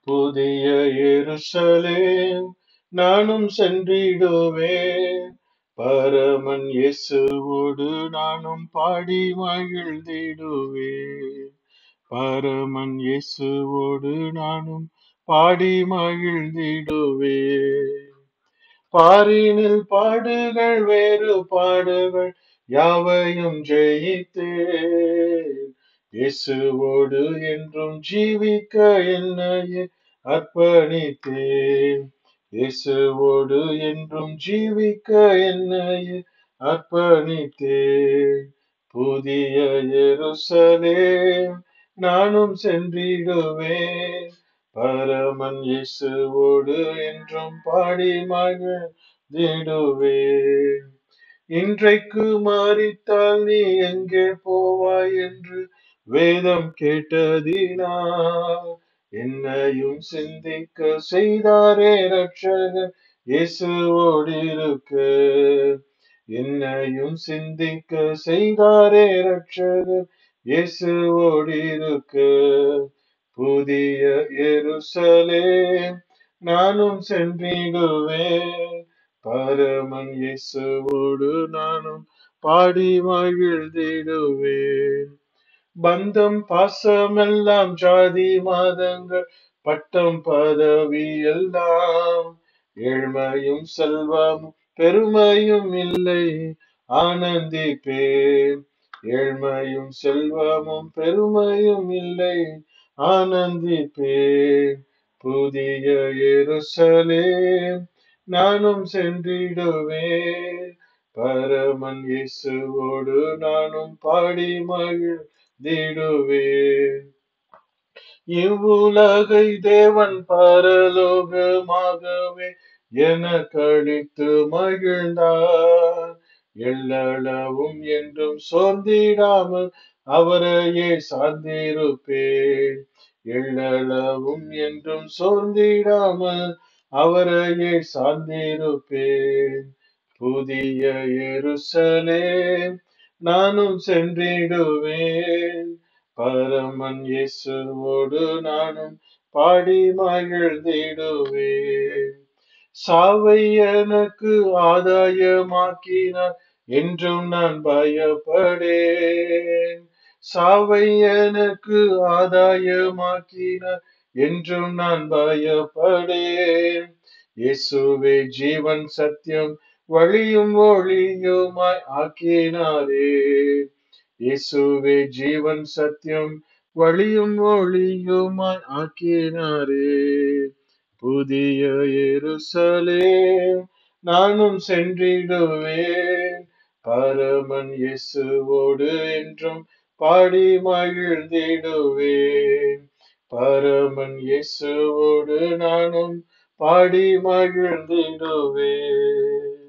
புதிய எருசலேம் நானும் சென்றிடுவேன் பரமன் இயேசுவோடு நானும் பாடி மகிழ்ந்திடுவேன் பரமன் இயேசுவோடு நானும் பாடி மகிழ்ந்திடுவேன் பாரினில் பாடுகள் வேறு பாடுகள் யாவையும் ஜெயித்தேன் இயேசுவோடு என்றும் ஜீவிக்க என்னையே அர்ப்பணித்தேன் இயேசுவோடு என்றும் ஜீவிக்க என்னையே அர்ப்பணித்தேன் புதிய எருசலேம் நானும் சென்றிடுவேன் பரமன் இயேசுவோடு என்றும் பாடி மகிழ்ந்திடுவேன் இன்றைக்கு மாறித்தால் நீ எங்கே போவாய் என்று வேதம் கேட்டதினா என்னையும் சிந்திக்க செய்தாரே ரட்சகர் இயேசுவோடு இருக்க என்னையும் சிந்திக்க செய்தாரே ரட்சகர் இயேசுவோடு இருக்க புதிய எருசலேம் நானும் சென்றிடுவேன் பரமன் இயேசுவோடு நானும் பாடி மகிழ்ந்திடுவேன் பந்தம் பாசமெல்லாம் ஜாதி மாதங்கள் பட்டம் பதவி எல்லாம் ஏழ்மையும் செல்வமும் பெருமையும் இல்லை ஆனந்திப்பேன் ஏழ்மையும் செல்வமும் பெருமையும் இல்லை ஆனந்திப்பேன் புதிய எருசலேம் நானும் சென்றிடுவேன் பரமன் இயேசுவோடு நானும் பாடி மகிழ்ந்திடுவேன் இவ்வுலகை தேவன் பரலோகமாகவே என கழித்து மகிழ்ந்தார் எல்லளவும் என்றும் சோர்ந்திடாமல் அவரையே சார்ந்திருப்பேன் எல்லளவும் என்றும் சோர்ந்திடாமல் அவரையே சார்ந்திருப்பேன் புதிய எருசலேம் நானும் சென்றிடுவேன் பரமன் இயேசுவோடு நானும் பாடி மகிழ்ந்திடுவேன் சாவை எனக்கு ஆதாயமாக்கினார் என்றும் நான் பயப்படேன் சாவை எனக்கு ஆதாயமாக்கினார் என்றும் நான் பயப்படேன் இயேசுவே ஜீவன் சத்தியம் வழியும் ஒளியுமாய் ஆக்கினாரே இயேசுவே ஜீவன் சத்தியம் வழியும் ஒளியுமாய் ஆக்கினாரே புதிய எருசலேம் நானும் சென்றிடுவேன் பரமன் இயேசுவோடு என்றும் பாடி மகிழ்ந்திடுவேன் பரமன் இயேசுவோடு நானும் பாடி மகிழ்ந்திடுவேன்